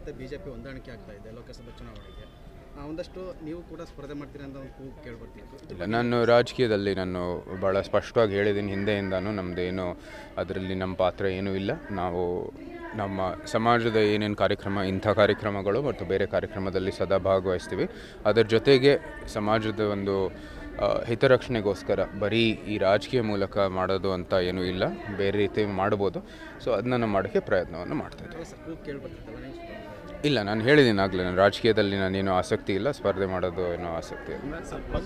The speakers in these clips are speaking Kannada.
ಮತ್ತು ಬಿ ಜೆ ಪಿ ಹೊಂದಾಣಿಕೆ ಆಗ್ತಾ ಇದೆ ಲೋಕಸಭಾ ಚುನಾವಣೆಗೆ ಆ, ಒಂದಷ್ಟು ನೀವು ಕೂಡ ಸ್ಪರ್ಧೆ ಮಾಡ್ತೀರಿ ಅಂತ ಒಂದು ಕೂಗು ಕೇಳ್ಬರ್ತಿತ್ತು ಇಲ್ಲ ನಾನು ರಾಜಕೀಯದಲ್ಲಿ ನಾನು ಭಾಳ ಸ್ಪಷ್ಟವಾಗಿ ಹೇಳಿದ್ದೀನಿ ಹಿಂದೆಯಿಂದನೂ ನಮ್ಮದೇನು ಅದರಲ್ಲಿ ನಮ್ಮ ಪಾತ್ರ ಏನೂ ಇಲ್ಲ ನಾವು ನಮ್ಮ ಸಮಾಜದ ಏನೇನು ಕಾರ್ಯಕ್ರಮ ಇಂಥ ಕಾರ್ಯಕ್ರಮಗಳು ಮತ್ತು ಬೇರೆ ಕಾರ್ಯಕ್ರಮದಲ್ಲಿ ಸದಾ ಭಾಗವಹಿಸ್ತೀವಿ ಅದರ ಜೊತೆಗೆ ಸಮಾಜದ ಒಂದು ಆ, ಹಿತರಕ್ಷಣೆಗೋಸ್ಕರ ಬರೀ ಈ ರಾಜಕೀಯ ಮೂಲಕ ಮಾಡೋದು ಅಂತ ಏನೂ ಇಲ್ಲ ಬೇರೆ ರೀತಿ ಮಾಡ್ಬೋದು ಸೊ ಅದನ್ನ ನಾವು ಮಾಡೋಕ್ಕೆ ಪ್ರಯತ್ನವನ್ನು ಮಾಡ್ತಾಯಿದ್ದೀವಿ ಸರ್ ಕೂಗು ಕೇಳ್ಬರ್ತಿತ್ತಲ್ಲ ನೀವು ಇಲ್ಲ ನಾನು ಹೇಳಿದ್ದೀನಿ ಆಗಲೇ ನಾನು ರಾಜಕೀಯದಲ್ಲಿ ನಾನೇನು ಆಸಕ್ತಿ ಇಲ್ಲ ಸ್ಪರ್ಧೆ ಮಾಡೋದು ಏನೋ ಆಸಕ್ತಿ ಇಲ್ಲ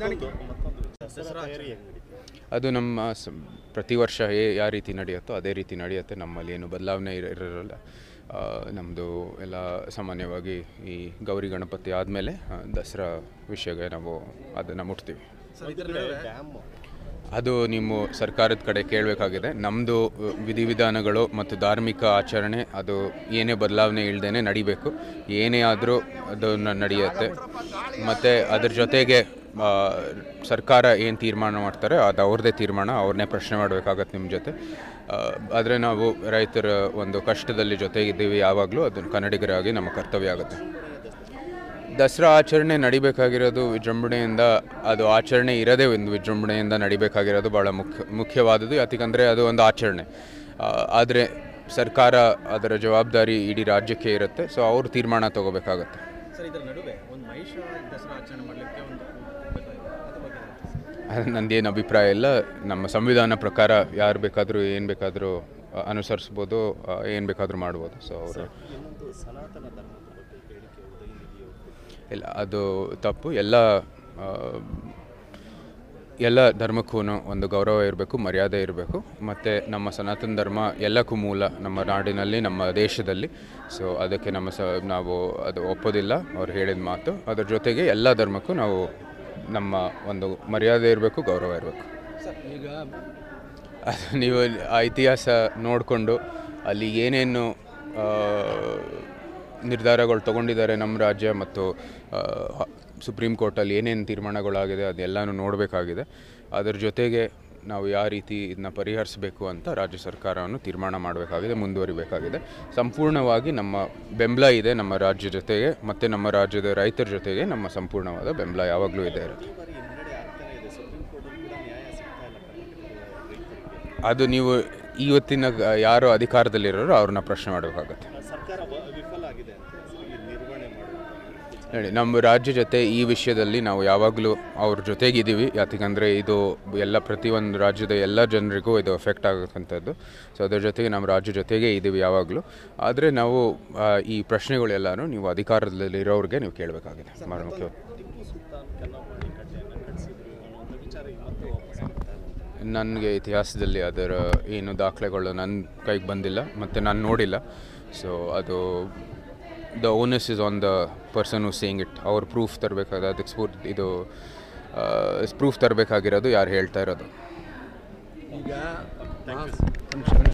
ಅದು ನಮ್ಮ ಸ ಪ್ರತಿ ವರ್ಷ ಏ ಯಾವ ರೀತಿ ನಡೆಯುತ್ತೋ ಅದೇ ರೀತಿ ನಡೆಯುತ್ತೆ ನಮ್ಮಲ್ಲಿ ಏನು ಬದಲಾವಣೆ ಇರ ಇರೋಲ್ಲ ನಮ್ಮದು ಎಲ್ಲ ಸಾಮಾನ್ಯವಾಗಿ ಈ ಗೌರಿ ಗಣಪತಿ ಆದಮೇಲೆ ದಸರಾ ವಿಷಯಗೆ ನಾವು ಅದನ್ನು ಮುಟ್ತೀವಿ ಸರ್ ಇದರ ನಡುವೆ ಅದು ನಿಮ್ಮ ಸರ್ಕಾರದ ಕಡೆ ಕೇಳಬೇಕಾಗಿದೆ ನಮ್ಮದು ವಿಧಿವಿಧಾನಗಳು ಮತ್ತು ಧಾರ್ಮಿಕ ಆಚರಣೆ ಅದು ಏನೇ ಬದಲಾವಣೆ ಇಲ್ಲದೇ ನಡಿಬೇಕು ಏನೇ ಆದರೂ ಅದು ನ- ನಡೆಯುತ್ತೆ ಮತ್ತು ಅದ್ರ ಜೊತೆಗೆ ಆ, ಸರ್ಕಾರ ಏನು ತೀರ್ಮಾನ ಮಾಡ್ತಾರೆ ಅದು ಅವ್ರದ್ದೇ ತೀರ್ಮಾನ ಅವ್ರನ್ನೇ ಪ್ರಶ್ನೆ ಮಾಡಬೇಕಾಗತ್ತೆ ನಿಮ್ಮ ಜೊತೆ ಆದರೆ ನಾವು ರೈತರ ಒಂದು ಕಷ್ಟದಲ್ಲಿ ಜೊತೆಗಿದ್ದೀವಿ ಯಾವಾಗಲೂ ಅದನ್ನು ಕನ್ನಡಿಗರಾಗಿ ನಮ್ಮ ಕರ್ತವ್ಯ ಆಗುತ್ತೆ ದಸರಾ ಆಚರಣೆ ನಡಿಬೇಕಾಗಿರೋದು ವಿಜೃಂಭಣೆಯಿಂದ ಅದು ಆಚರಣೆ ಇರೋದೇ ಒಂದು ವಿಜೃಂಭಣೆಯಿಂದ ನಡಿಬೇಕಾಗಿರೋದು ಭಾಳ ಮುಖ್ಯ ಮುಖ್ಯವಾದದ್ದು ಯಾಕಂದರೆ ಅದು ಒಂದು ಆಚರಣೆ ಆದರೆ ಸರ್ಕಾರ ಅದರ ಜವಾಬ್ದಾರಿ ಇಡೀ ರಾಜ್ಯಕ್ಕೆ ಇರುತ್ತೆ ಸೊ ಅವರು ತೀರ್ಮಾನ ತಗೋಬೇಕಾಗತ್ತೆ ಸರ್ ಇದರ ನಡುವೆ ಒಂದು ಮಹಿಷ ದಸರಾ ಆಚರಣೆ ಮಾಡಲಿಕ್ಕೆ ಒಂದು ಕೂಗು ಬೇಕಾಗಿದೆ ಅದ್ರ ಬಗ್ಗೆ ಏನು? ಅದು ನಂದೇನು ಅಭಿಪ್ರಾಯ ಇಲ್ಲ ನಮ್ಮ ಸಂವಿಧಾನ ಪ್ರಕಾರ ಯಾರು ಬೇಕಾದರೂ ಏನು ಬೇಕಾದರೂ ಅನುಸರಿಸ್ಬೋದು ಏನು ಬೇಕಾದರೂ ಮಾಡ್ಬೋದು ಸೊ ಅವರು ಇಲ್ಲ ಅದು ತಪ್ಪು ಎಲ್ಲ ಆ, ಎಲ್ಲ ಧರ್ಮಕ್ಕೂ ಒಂದು ಗೌರವ ಇರಬೇಕು ಮರ್ಯಾದೆ ಇರಬೇಕು ಮತ್ತು ನಮ್ಮ ಸನಾತನ ಧರ್ಮ ಎಲ್ಲಕ್ಕೂ ಮೂಲ ನಮ್ಮ ನಾಡಿನಲ್ಲಿ ನಮ್ಮ ದೇಶದಲ್ಲಿ ಸೊ ಅದಕ್ಕೆ ನಮ್ಮ ಸ ನಾವು ಅದು ಒಪ್ಪೋದಿಲ್ಲ ಅವ್ರು ಹೇಳಿದ ಮಾತು ಅದ್ರ ಜೊತೆಗೆ ಎಲ್ಲ ಧರ್ಮಕ್ಕೂ ನಾವು ನಮ್ಮ ಒಂದು ಮರ್ಯಾದೆ ಇರಬೇಕು ಗೌರವ ಇರಬೇಕು ಸರ್ ಈಗ ಅದು ನೀವು ಆ ಇತಿಹಾಸ ನೋಡಿಕೊಂಡು ಅಲ್ಲಿ ಏನೇನು ಆ, ನಿರ್ಧಾರಗಳು ತಗೊಂಡಿದ್ದಾರೆ ನಮ್ಮ ರಾಜ್ಯ ಮತ್ತು ಆ, ಹ- ಸುಪ್ರೀಂ ಕೋರ್ಟಲ್ಲಿ ಏನೇನು ತೀರ್ಮಾನಗಳಾಗಿದೆ ಅದೆಲ್ಲನೂ ನೋಡಬೇಕಾಗಿದೆ ಅದರ ಜೊತೆಗೆ ನಾವು ಯಾವ ರೀತಿ ಇದನ್ನ ಪರಿಹರಿಸಬೇಕು ಅಂತ ರಾಜ್ಯ ಸರ್ಕಾರವನ್ನು ತೀರ್ಮಾನ ಮಾಡಬೇಕಾಗಿದೆ ಮುಂದುವರಿಬೇಕಾಗಿದೆ ಸಂಪೂರ್ಣವಾಗಿ ನಮ್ಮ ಬೆಂಬಲ ಇದೆ ನಮ್ಮ ರಾಜ್ಯ ಜೊತೆಗೆ ಮತ್ತು ನಮ್ಮ ರಾಜ್ಯದ ರೈತರ ಜೊತೆಗೆ ನಮ್ಮ ಸಂಪೂರ್ಣವಾದ ಬೆಂಬಲ ಯಾವಾಗಲೂ ಇದೆ ಇರುತ್ತೆ ಅದು ನೀವು ಇವತ್ತಿನ ಗ- ಯಾರು ಅಧಿಕಾರದಲ್ಲಿರೋರು ಅವ್ರನ್ನ ಪ್ರಶ್ನೆ ಮಾಡಬೇಕಾಗತ್ತೆ ನೋಡಿ ನಮ್ಮ ರಾಜ್ಯ ಜೊತೆ ಈ ವಿಷಯದಲ್ಲಿ ನಾವು ಯಾವಾಗಲೂ ಅವ್ರ ಜೊತೆಗಿದ್ದೀವಿ ಯಾಕಂದರೆ ಇದು ಎಲ್ಲ ಪ್ರತಿಯೊಂದು ರಾಜ್ಯದ ಎಲ್ಲ ಜನರಿಗೂ ಇದು ಎಫೆಕ್ಟ್ ಆಗಕ್ಕಂಥದ್ದು ಸೊ ಅದ್ರ ಜೊತೆಗೆ ನಮ್ಮ ರಾಜ್ಯ ಜೊತೆಗೆ ಇದ್ದೀವಿ ಯಾವಾಗಲೂ ಆದರೆ ನಾವು ಆ, ಈ ಪ್ರಶ್ನೆಗಳೆಲ್ಲನೂ ನೀವು ಅಧಿಕಾರದಲ್ಲಿರೋರಿಗೆ ನೀವು ಕೇಳಬೇಕಾಗಿದೆ ಭಾಳ ಮುಖ್ಯ ನನಗೆ ಇತಿಹಾಸದಲ್ಲಿ ಅದರ ಏನು ದಾಖಲೆಗಳು ನನ್ನ ಕೈಗೆ ಬಂದಿಲ್ಲ ಮತ್ತು ನಾನು ನೋಡಿಲ್ಲ ಸೊ ಅದು the onus is on the person who saying it ಅವ್ರು ಪ್ರೂಫ್ ತರಬೇಕಾದ ಅದಕ್ಕೆ ಸ್ಫೂರ್ತಿ ಇದು ಪ್ರೂಫ್ ತರಬೇಕಾಗಿರೋದು ಯಾರು ಹೇಳ್ತಾ ಇರೋದು ಈಗ